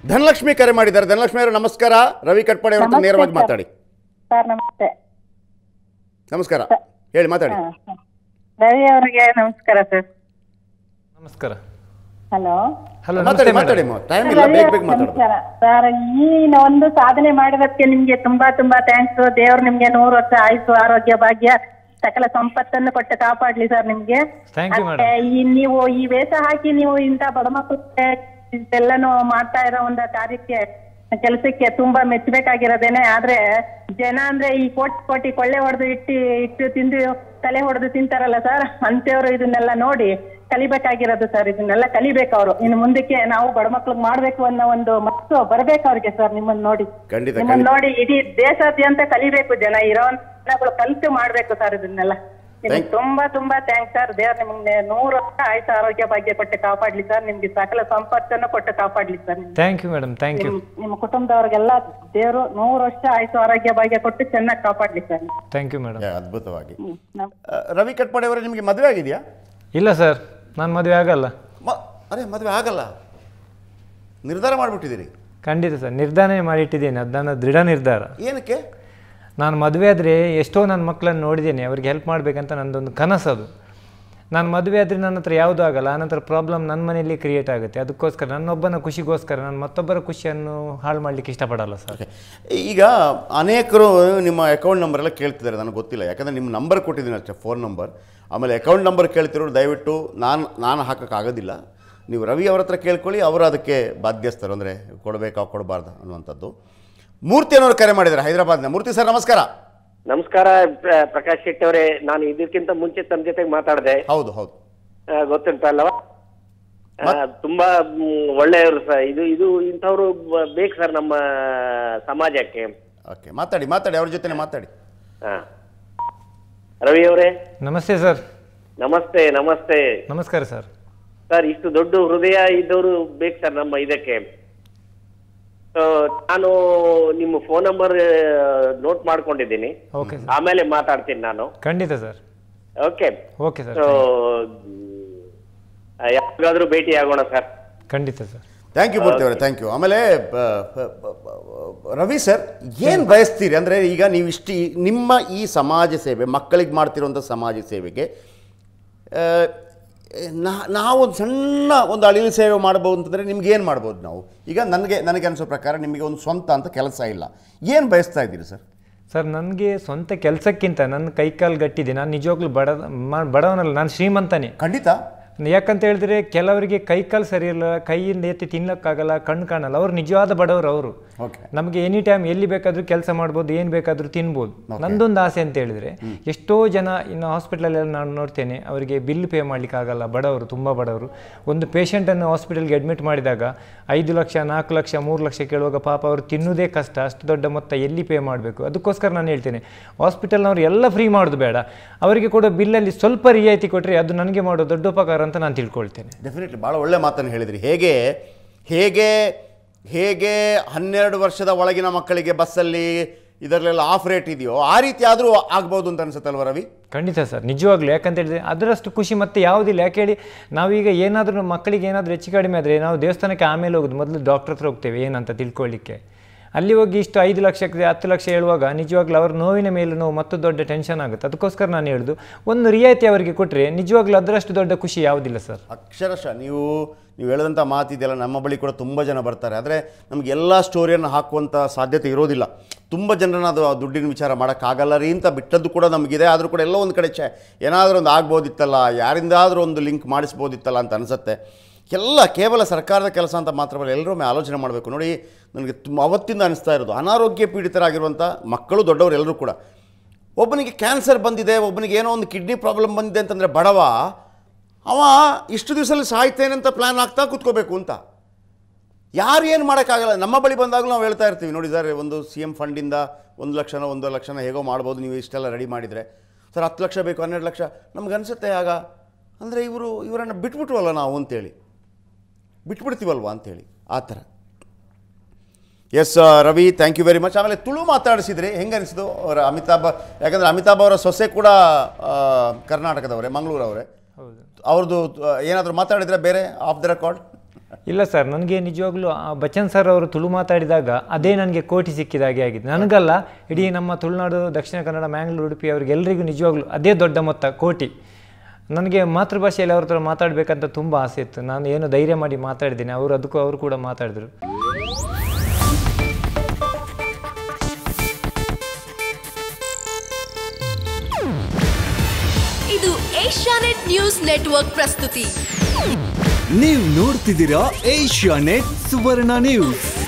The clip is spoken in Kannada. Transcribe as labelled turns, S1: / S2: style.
S1: ಧನಲಕ್ಷ್ಮಿ ಕರೆ ಮಾಡಿದ್ದಾರೆ ಧನಲಕ್ಷ್ಮಿ ಅವರು ನಮಸ್ಕಾರ ರವಿ ಕಟ್ಪಾಡಿ ಅವ್ರ ಹತ್ರ
S2: ನಮಸ್ತೆ
S1: ನೇರವಾಗಿ
S2: ಸರ್.
S1: ಮಾತಾಡಿ
S2: ಸರ್ ನಮಸ್ತೆ
S1: ನಮಸ್ಕಾರ ಹೇಳಿ ಮಾತಾಡಿ
S2: ಹಾ, ಹಾ. ರವಿ ಅವರಿಗೆ ನಮಸ್ಕಾರ ಸರ್
S3: ನಮಸ್ಕಾರ
S2: ಹಲೋ
S3: ಹಲೋ
S1: ಮಾತಾಡಿ
S3: ನಮಸ್ತೆ
S1: ಮಾತಾಡಿ
S3: ಮೇಡಮ್
S1: ಟೈಮ್ ಇಲ್ಲ
S2: ರವಿ
S1: ಬೇಗ
S2: ಅವ್ರಿಗೆ
S1: ಬೇಗ ಮಾತಾಡೋದು
S2: ನಮಸ್ಕಾರ ಸರ್ ಈ ಒಂದು ಸಾಧನೆ ಮಾಡಿರೋದಕ್ಕೆ ನಿಮ್ಗೆ ತುಂಬಾ ತುಂಬಾ ಥ್ಯಾಂಕ್ಸ್ ದೇವ್ರು ನಿಮ್ಗೆ ನೂರು ವರ್ಷ ಆಯುಸ್ಸು ಆರೋಗ್ಯ ಭಾಗ್ಯ ಸಕಲ ಸಂಪತ್ತನ್ನು ಕೊಟ್ಟು ಕಾಪಾಡ್ಲಿ ಸರ್ ನಿಮ್ಗೆ
S3: Thank you,
S2: ಮತ್ತೆ ಈ ನೀವು ಈ ವೇಷ ಹಾಕಿ ನೀವು ಇಂಥ ಬಡ ಮಕ್ಕಳಿಗೆ ಇದೆಲ್ಲನೂ ಮಾಡ್ತಾ ಇರೋ ಒಂದು ಕಾರ್ಯಕ್ಕೆ ಕೆಲಸಕ್ಕೆ ತುಂಬಾ ಮೆಚ್ಚಬೇಕಾಗಿರೋದೇನೆ ಆದ್ರೆ ಜನ ಅಂದ್ರೆ ಈ ಕೋಟಿ ಕೋಟಿ ಕೊಳ್ಳೆ ಹೊಡೆದು ಇಟ್ಟು ಇಟ್ಟು ತಿಂದು ತಲೆ ಹೊಡೆದು ತಿಂತಾರಲ್ಲ ಸರ್ ಅಂತೇವ್ರು ಇದನ್ನೆಲ್ಲ ನೋಡಿ ಕಲಿಬೇಕಾಗಿರೋದು ಸರ್ ಇದನ್ನೆಲ್ಲ ಕಲಿಬೇಕು ಅವರು ಇನ್ನು ಮುಂದಕ್ಕೆ ನಾವು ಬಡ ಮಕ್ಳಿಗೆ ಮಾಡ್ಬೇಕು ಅನ್ನೋ ಒಂದು ಮನಸ್ಸು ಬರ್ಬೇಕು ಅವ್ರಿಗೆ ಸರ್ ನಿಮ್ಮನ್ನ ನೋಡಿ
S1: ಖಂಡಿತ
S2: ನಿಮ್ಮನ್ನ ನೋಡಿ ಇಡೀ ದೇಶಾದ್ಯಂತ ಕಲಿಬೇಕು ಜನ ಇರೋ ಜನಗಳು ಕಲಿತು ಮಾಡ್ಬೇಕು ಸರ್ ಇದನ್ನೆಲ್ಲ ನಿಮ್ಗೆ ತುಂಬಾ ತುಂಬಾ ಥ್ಯಾಂಕ್ಸ್ ಸರ್ ದೇವ್ರ ನಿಮ್ಗೆ ನೂರು ವರ್ಷ ಆಯ್ತು ಆರೋಗ್ಯ ಭಾಗ್ಯ ಕೊಟ್ಟು ಕಾಪಾಡ್ಲಿ ಸರ್ ನಿಮ್ಗೆ ಸಕಲ ಸಂಪತ್ತನ್ನು ಕೊಟ್ಟು ಕಾಪಾಡ್ಲಿ ಸರ್ ನಿಮ್ಗೆ.
S3: Thank you madam thank you
S2: ನಿಮ್ ನಿಮ್ಮ ಕುಟುಂಬದವ್ರಿಗೆಲ್ಲ ದೇವ್ರು ನೂರು ವರ್ಷ ಆಯ್ತು ಆರೋಗ್ಯ ಭಾಗ್ಯ ಕೊಟ್ಟು ಚೆನ್ನಾಗಿ ಕಾಪಾಡ್ಲಿ sir
S3: thank you madam
S1: yeah, ಅದ್ಭುತವಾಗಿ
S2: ಹ್ಮ್ ನಮ್-
S1: ಆ, ರವಿ ಕಟ್ಪಾಡಿ ಅವರೇ ನಿಮಗೆ ಮದುವೆ ಆಗಿದೆಯಾ
S3: ಇಲ್ಲ ಸರ್ ನಾನು ಮದುವೆ ಆಗಲ್ಲ
S1: ಮ ಅರೆ ಮದುವೆ ಆಗಲ್ಲ ನಿರ್ಧಾರ ಮಾಡಿಬಿಟ್ಟಿದ್ದೀರಿ
S3: ಖಂಡಿತ ಸರ್ ನಿರ್ಧಾರ ಮಾಡಿಟ್ಟಿದ್ದೀನಿ ಅದು ನನ್ನ ದೃಢ ನಿರ್ಧಾರ
S1: ಏನಕ್ಕೆ
S3: ನಾನು ಮದುವೆ ಆದರೆ ಎಷ್ಟೋ ನನ್ನ ಮಕ್ಕಳನ್ನು ನೋಡಿದ್ದೀನಿ ಅವ್ರಿಗೆ ಹೆಲ್ಪ್ ಮಾಡಬೇಕಂತ ನನ್ನದೊಂದು ಕನಸು ಅದು ನಾನು ಮದುವೆ ಆದರೆ ನನ್ನ ಹತ್ರ ಯಾವುದೂ ಆಗಲ್ಲ ಆನಂತರ ಪ್ರಾಬ್ಲಮ್ ನನ್ನ ಮನೆಯಲ್ಲಿ ಕ್ರಿಯೇಟ್ ಆಗುತ್ತೆ ಅದಕ್ಕೋಸ್ಕರ ನನ್ನೊಬ್ಬನ ಖುಷಿಗೋಸ್ಕರ ನಾನು ಮತ್ತೊಬ್ಬರ ಖುಷಿಯನ್ನು ಹಾಳು ಮಾಡಲಿಕ್ಕೆ ಇಷ್ಟಪಡಲ್ಲ ಸರ್
S1: ಈಗ ಅನೇಕರು ನಿಮ್ಮ ಅಕೌಂಟ್ ನಂಬರ್ ಎಲ್ಲ ಕೇಳ್ತಿದ್ದಾರೆ ನನಗೆ ಗೊತ್ತಿಲ್ಲ ಯಾಕಂದರೆ ನಿಮ್ಮ ನಂಬರ್ ಕೊಟ್ಟಿದ್ದೀನಿ ಅಷ್ಟೇ ಫೋನ್ ನಂಬರ್ ಆಮೇಲೆ ಅಕೌಂಟ್ ನಂಬರ್ ಕೇಳ್ತಿರೋರು ದಯವಿಟ್ಟು ನಾನು ನಾನು ಹಾಕೋಕ್ಕಾಗೋದಿಲ್ಲ ನೀವು ರವಿ ಅವ್ರ ಹತ್ರ ಕೇಳ್ಕೊಳ್ಳಿ ಅವರು ಅದಕ್ಕೆ ಬಾಧ್ಯಸ್ಥರು ಅಂದರೆ ಕೊಡಬೇಕಾ ಕೊಡಬಾರ್ದು ಅನ್ನುವಂಥದ್ದು ಮೂರ್ತಿ ಅನ್ನೋರು ಕರೆ ಮಾಡಿದ್ದಾರೆ ಹೈದರಾಬಾದ್ನ ಮೂರ್ತಿ ಸರ್ ನಮಸ್ಕಾರ
S4: ನಮಸ್ಕಾರ ಪ್ರ- ಪ್ರಕಾಶ್ ಶೆಟ್ಟಿ ಅವರೇ ನಾನು ಇದಕ್ಕಿಂತ ಮುಂಚೆ ತಮ್ಮ ಜೊತೆಗೆ ಮಾತಾಡಿದೆ
S1: ಹೌದು ಹೌದು
S4: ಗೊತ್ತುಂಟಲ್ವ ಆ, ತುಂಬಾ ಮ್, ಒಳ್ಳೆಯವರು ಸರ್ ಇದು ಇದು ಇಂಥವ್ರು ಬ- ಬೇಕು ಸರ್ ನಮ್ಮ ಸಮಾಜಕ್ಕೆ
S1: ಓಕೆ ಮಾತಾಡಿ ಮಾತಾಡಿ ಅವ್ರ ಜೊತೆ ಮಾತಾಡಿ
S4: ಹಾ ರವಿ ಅವರೇ
S3: ನಮಸ್ತೆ ಸರ್
S4: ನಮಸ್ತೆ ನಮಸ್ತೆ
S3: ನಮಸ್ಕಾರ ಸರ್
S4: ಸರ್ ಇಷ್ಟು ದೊಡ್ಡ ಹೃದಯ ಇದ್ದವರು ಬೇಕು ಸರ್ ನಮ್ಮ ಇದಕ್ಕೆ So, ನಾನು ನಿಮ್ಮ ಫೋನ್ ನಂಬರ್ ನೋಟ್ ಮಾಡ್ಕೊಂಡಿದ್ದೀನಿ
S3: ಓಕೆ ಸರ್
S4: ಆಮೇಲೆ ಮಾತಾಡ್ತೀನಿ ನಾನು
S3: ಖಂಡಿತ sir
S4: okay
S3: okay sir
S4: so ಯಾವಾಗಾದ್ರೂ ಭೇಟಿ ಆಗೋಣ ಸರ್
S3: ಖಂಡಿತ ಸರ್
S1: ಥ್ಯಾಂಕ್ ಯು ಮೂರ್ತಿ ಅವರೇ ಥ್ಯಾಂಕ್ ಯು ಆಮೇಲೆ ಬ- ಬ- ಬ- ಬ- ರವಿ ಸರ್ ಏನು ಬಯಸ್ತೀರಿ ಅಂದರೆ ಈಗ ನೀವು ಇಷ್ಟು ನಿಮ್ಮ ಈ ಸಮಾಜ ಸೇವೆ ಮಕ್ಕಳಿಗೆ ಮಾಡ್ತಿರುವಂಥ ಸಮಾಜ ಸೇವೆಗೆ ಆ, ನಾ- ನಾವು ಒಂದು ಸಣ್ಣ ಒಂದು ಅಳಿಲು ಸೇವೆ ಮಾಡ್ಬೋದು ಅಂತಂದರೆ ನಿಮ್ಗೆ ಏನು ಮಾಡ್ಬೋದು ನಾವು ಈಗ ನನಗೆ ನನಗೆ ಅನಿಸೋ ಪ್ರಕಾರ ನಿಮಗೆ ಒಂದು ಸ್ವಂತ ಅಂತ ಕೆಲಸ ಇಲ್ಲ ಏನು ಬಯಸ್ತಾ ಇದ್ದೀರಿ ಸರ್
S3: ಸರ್ ನನಗೆ ಸ್ವಂತ ಕೆಲಸಕ್ಕಿಂತ ನನ್ನ ಕೈಕಾಲು ಗಟ್ಟಿದೆ ನಾನು ನಿಜವಾಗ್ಲೂ ಬಡ ಮ- ಬಡವನಲ್ಲ ನಾನು ಶ್ರೀಮಂತನೇ
S1: ಖಂಡಿತ
S3: ಯಾಕಂತ ಹೇಳಿದ್ರೆ ಕೆಲವರಿಗೆ ಕೈಕಾಲು ಸರಿ ಇಲ್ಲ ಕೈಯಿಂದ ಎತ್ತಿ ತಿನ್ನಕ್ಕಾಗಲ್ಲ ಕಣ್ಣು ಕಾಣಲ್ಲ ಅವ್ರು ನಿಜವಾದ ಬಡವರು ಅವರು
S1: ಓಕೆ
S3: ನಮಗೆ ಎನಿ ಟೈಮ್ ಎಲ್ಲಿ ಬೇಕಾದರೂ ಕೆಲಸ ಮಾಡ್ಬೋದು ಏನು ಬೇಕಾದರೂ ತಿನ್ಬೋದು ನಂದೊಂದು ಆಸೆ ಅಂತ ಹೇಳಿದ್ರೆ ಎಷ್ಟೋ ಜನ ಇನ್ನು ಹಾಸ್ಪಿಟಲಲ್ಲೆಲ್ಲ ನಾನು ನೋಡ್ತೇನೆ ಅವರಿಗೆ ಬಿಲ್ ಪೇ ಮಾಡ್ಲಿಕ್ಕೆ ಆಗಲ್ಲ ಬಡವರು ತುಂಬ ಬಡವರು ಒಂದು ಪೇಷಂಟನ್ನು ಹಾಸ್ಪಿಟಲ್ಗೆ ಅಡ್ಮಿಟ್ ಮಾಡಿದಾಗ ಐದು ಲಕ್ಷ ನಾಲ್ಕು ಲಕ್ಷ ಮೂರು ಲಕ್ಷ ಕೇಳುವಾಗ ಪಾಪ ಅವರು ತಿನ್ನೋದೇ ಕಷ್ಟ ಅಷ್ಟು ದೊಡ್ಡ ಮೊತ್ತ ಎಲ್ಲಿ ಪೇ ಮಾಡಬೇಕು ಅದಕ್ಕೋಸ್ಕರ ನಾನು ಹೇಳ್ತೇನೆ ಹಾಸ್ಪಿಟಲ್ನವ್ರು ಎಲ್ಲ ಫ್ರೀ ಮಾಡೋದು ಬೇಡ ಅವರಿಗೆ ಕೊಡೋ ಬಿಲ್ಲಲ್ಲಿ ಸ್ವಲ್ಪ ರಿಯಾಯಿತಿ ಕೊಟ್ಟರೆ ಅದು ನನಗೆ ಮಾಡೋ ದೊಡ್ಡ ಉಪಕಾರ ಅಂತ ನಾನು ತಿಳ್ಕೊಳ್ತೇನೆ
S1: ಡೆಫಿನೆಟ್ಲಿ ಭಾಳ ಒಳ್ಳೆ ಮಾತನ್ನು ಹೇಳಿದ್ರಿ ಹೇಗೆ ಹೇಗೆ ಹೇಗೆ ಹನ್ನೆರಡು ವರ್ಷದ ಒಳಗಿನ ಮಕ್ಕಳಿಗೆ ಬಸ್ಸಲ್ಲಿ ಇದರಲ್ಲೆಲ್ಲ ಆಫ್ ರೇಟ್ ಇದೆಯೋ ಆ ರೀತಿ ಆದರೂ ಆಗ್ಬೋದು ಅಂತ ಅನ್ಸುತ್ತಲ್ವ ರವಿ
S3: ಖಂಡಿತ ಸರ್ ನಿಜವಾಗ್ಲೂ ಯಾಕಂತ ಹೇಳಿದ್ರೆ ಅದರಷ್ಟು ಖುಷಿ ಮತ್ತೆ ಯಾವುದಿಲ್ಲ ಯಾಕೆ ಹೇಳಿ ನಾವೀಗ ಏನಾದರೂ ನಮ್ಮ ಮಕ್ಕಳಿಗೆ ಏನಾದರೂ ಹೆಚ್ಚು ಕಡಿಮೆ ಆದರೆ ನಾವು ದೇವಸ್ಥಾನಕ್ಕೆ ಆಮೇಲೆ ಹೋಗೋದು ಮೊದಲು ಡಾಕ್ಟರ್ ಹತ್ರ ಹೋಗ್ತೇವೆ ಏನಂತ ತಿಳ್ಕೊಳ್ಳಿಕ್ಕೆ ಅಲ್ಲಿ ಹೋಗಿ ಇಷ್ಟು ಐದು ಲಕ್ಷಕ್ಕೆ ಹತ್ತು ಲಕ್ಷ ಹೇಳುವಾಗ ನಿಜವಾಗ್ಲೂ ಅವ್ರ ನೋವಿನ ಮೇಲೆ ನೋವು ಮತ್ತು ದೊಡ್ಡ ಟೆನ್ಷನ್ ಆಗುತ್ತೆ ಅದಕ್ಕೋಸ್ಕರ ನಾನು ಹೇಳುದು ಒಂದು ರಿಯಾಯಿತಿ ಅವರಿಗೆ ಕೊಟ್ಟರೆ ನಿಜವಾಗ್ಲೂ ಅದರಷ್ಟು ದೊಡ್ಡ ಖುಷಿ ಯಾವುದಿಲ್ಲ ಸರ್
S1: ಅಕ್ಷರಶಃ ನೀವು ನೀವು ಹೇಳಿದಂಥ ಮಾತಿದೆಯಲ್ಲ ನಮ್ಮ ಬಳಿ ಕೂಡ ತುಂಬ ಜನ ಬರ್ತಾರೆ ಆದರೆ ನಮಗೆ ಎಲ್ಲ ಸ್ಟೋರಿಯನ್ನು ಹಾಕುವಂಥ ಸಾಧ್ಯತೆ ಇರೋದಿಲ್ಲ ತುಂಬ ಜನರನ್ನ ಅದು ಆ ದುಡ್ಡಿನ ವಿಚಾರ ಮಾಡೋಕ್ಕಾಗಲ್ಲ ರೀ ಅಂತ ಬಿಟ್ಟದ್ದು ಕೂಡ ನಮಗಿದೆ ಆದರೂ ಕೂಡ ಎಲ್ಲೋ ಒಂದು ಕಡೆ ಚೆ ಏನಾದರೂ ಒಂದು ಆಗ್ಬೋದಿತ್ತಲ್ಲ ಯಾರಿಂದಾದರೂ ಒಂದು ಲಿಂಕ್ ಮಾಡಿಸ್ಬೋದಿತ್ತಲ್ಲ ಅಂತ ಅನಿಸುತ್ತೆ ಎಲ್ಲ ಕೇವಲ ಸರ್ಕಾರದ ಕೆಲಸ ಅಂತ ಮಾತ್ರವಲ್ಲ ಎಲ್ಲರೂ ಆಲೋಚನೆ ಮಾಡಬೇಕು ನೋಡಿ ನನಗೆ ತುಂಬ ಅವತ್ತಿಂದ ಅನಿಸ್ತಾ ಇರೋದು ಅನಾರೋಗ್ಯ ಪೀಡಿತರಾಗಿರುವಂಥ ಮಕ್ಕಳು ದೊಡ್ಡವರು ಎಲ್ಲರೂ ಕೂಡ ಒಬ್ಬನಿಗೆ ಕ್ಯಾನ್ಸರ್ ಬಂದಿದೆ ಒಬ್ಬನಿಗೆ ಏನೋ ಒಂದು ಕಿಡ್ನಿ ಪ್ರಾಬ್ಲಮ್ ಬಂದಿದೆ ಅಂತಂದರೆ ಬಡವ ಅವ ಇಷ್ಟು ದಿವಸದಲ್ಲಿ ಸಾಯ್ತೇನೆ ಅಂತ ಪ್ಲ್ಯಾನ್ ಆಗ್ತಾ ಕೂತ್ಕೋಬೇಕು ಅಂತ ಯಾರು ಏನು ಮಾಡೋಕ್ಕಾಗಲ್ಲ ನಮ್ಮ ಬಳಿ ಬಂದಾಗಲೂ ನಾವು ಹೇಳ್ತಾ ಇರ್ತೀವಿ ನೋಡಿ ಸರ್ ಒಂದು ಸಿ ಎಮ್ ಫಂಡಿಂದ ಒಂದು ಲಕ್ಷನ ಒಂದು ಲಕ್ಷನ ಹೇಗೋ ಮಾಡ್ಬೋದು ನೀವು ಇಷ್ಟೆಲ್ಲ ರೆಡಿ ಮಾಡಿದರೆ ಸರ್ ಹತ್ತು ಲಕ್ಷ ಬೇಕು ಹನ್ನೆರಡು ಲಕ್ಷ ನಮ್ಗೆ ಅನಿಸುತ್ತೆ ಆಗ ಅಂದರೆ ಇವರು ಇವರನ್ನು ಬಿಟ್ಬಿಟ್ವಲ್ಲ ನಾವು ಅಂತೇಳಿ ಬಿಟ್ಬಿಡ್ತೀವಲ್ವಾ ಅಂತೇಳಿ ಆ ಥರ yes Ravi thank you very much ಆಮೇಲೆ ತುಳು ಮಾತಾಡಿಸಿದ್ರಿ ಹೆಂಗೆ ಅನಿಸಿತು ಅವರ ಅಮಿತಾಬ್ ಯಾಕಂದರೆ ಅಮಿತಾಬ್ ಅವರ ಸೊಸೆ ಕೂಡ ಆ, ಕರ್ನಾಟಕದವರೇ ಮಂಗಳೂರವರೇ
S3: ಹೌದು
S1: ಅವ್ರದ್ದು ಏನಾದರೂ ಮಾತಾಡಿದ್ರೆ ಬೇರೆ ಆಫ್ ದ ರೆಕಾರ್ಡ್
S3: ಇಲ್ಲ ಸರ್ ನನಗೆ ನಿಜವಾಗ್ಲೂ ಆ ಬಚ್ಚನ್ ಸರ್ ಅವರು ತುಳು ಮಾತಾಡಿದಾಗ ಅದೇ ನನಗೆ ಕೋಟಿ ಸಿಕ್ಕಿದ ಹಾಗೆ ಆಗಿದೆ ನನಗಲ್ಲ ಇಡೀ ನಮ್ಮ ತುಳುನಾಡು ದಕ್ಷಿಣ ಕನ್ನಡ ಮ್ಯಾಂಗ್ಳೂರು ಉಡುಪಿ ಅವ್ರಿಗೆ ಎಲ್ಲರಿಗೂ ನಿಜವಾಗ್ಲೂ ಅದೇ ದೊಡ್ಡ ಮೊತ್ತ ಕೋಟಿ ನನಗೆ ಮಾತೃಭಾಷೆಯಲ್ಲಿ ಅವ್ರ ಹತ್ರ ಮಾತಾಡಬೇಕಂತ ತುಂಬ ಆಸೆ ಇತ್ತು ನಾನು ಏನು ಧೈರ್ಯ ಮಾಡಿ ಮಾತಾಡಿದ್ದೀನಿ ಅವರು ಅದಕ್ಕೂ ಅವರು ಕೂಡ ಮಾತಾಡಿದ್ರು
S5: ಇದು ಏಷ್ಯಾನೆಟ್ ನ್ಯೂಸ್ ನೆಟ್ವರ್ಕ್ ಪ್ರಸ್ತುತಿ
S6: ನೀವು ನೋಡ್ತಿದ್ದೀರಾ ಏಷ್ಯಾ ನೆಟ್ ಸುವರ್ಣ ನ್ಯೂಸ್